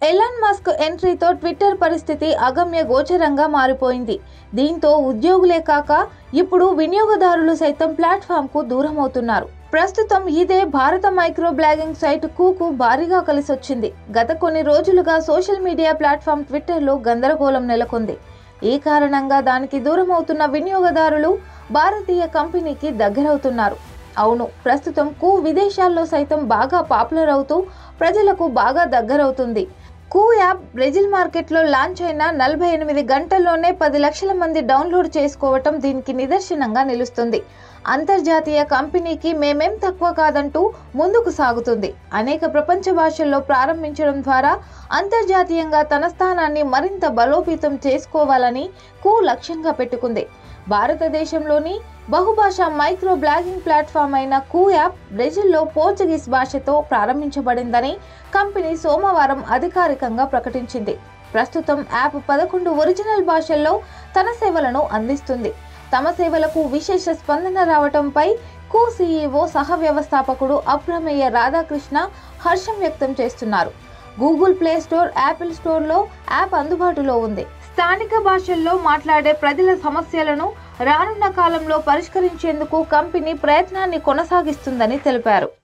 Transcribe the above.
Elon Musk ఎంట్రీతో Twitter పరిస్థితి అగమ్య గోచరంగా మారిపోయింది దీంతో ఉద్యోగులే కాక ఇప్పుడు వినియోగదారులు సైతం ప్లాట్ఫామ్కు దూరమవుతున్నారు ప్రస్తుతం ఇదే భారత మైక్రో బ్లాగింగ్ సైట్ కూకు భారీగా కలిసొచ్చింది గత కొన్ని రోజులుగా సోషల్ మీడియా ప్లాట్ఫామ్ ట్విట్టర్లో గందరగోళం నెలకొంది ఈ కారణంగా దానికి దూరమవుతున్న వినియోగదారులు భారతీయ కంపెనీకి దగ్గరవుతున్నారు అవును ప్రస్తుతం కూ విదేశాల్లో సైతం బాగా పాపులర్ అవుతూ ప్రజలకు బాగా దగ్గరవుతుంది కూ యాప్ బ్రెజిల్ మార్కెట్లో లాంచ్ అయిన నలభై ఎనిమిది గంటల్లోనే పది లక్షల మంది డౌన్లోడ్ చేసుకోవటం దీనికి నిదర్శనంగా నిలుస్తుంది అంతర్జాతీయ కంపెనీకి మేమేం తక్కువ కాదంటూ ముందుకు సాగుతుంది అనేక ప్రపంచ భాషల్లో ప్రారంభించడం ద్వారా అంతర్జాతీయంగా తన స్థానాన్ని మరింత బలోపేతం చేసుకోవాలని కూ లక్ష్యంగా పెట్టుకుంది భారతదేశంలోని బహుభాషా మైక్రో బ్లాగింగ్ ప్లాట్ఫామ్ అయిన కూ యాప్ బ్రెజిల్లో పోర్చుగీస్ భాషతో ప్రారంభించబడిందని కంపెనీ సోమవారం అధికారికంగా ప్రకటించింది ప్రస్తుతం యాప్ పదకొండు ఒరిజినల్ భాషల్లో తన సేవలను అందిస్తుంది తమ సేవలకు విశేష స్పందన రావటంపై కూ సీఈఓ సహ వ్యవస్థాపకుడు అప్రమేయ రాధాకృష్ణ హర్షం వ్యక్తం చేస్తున్నారు గూగుల్ ప్లే స్టోర్ యాపిల్ స్టోర్లో యాప్ అందుబాటులో ఉంది స్థానిక భాషల్లో మాట్లాడే ప్రజల సమస్యలను రానున్న కాలంలో పరిష్కరించేందుకు కంపెనీ ప్రయత్నాన్ని కొనసాగిస్తుందని తెలిపారు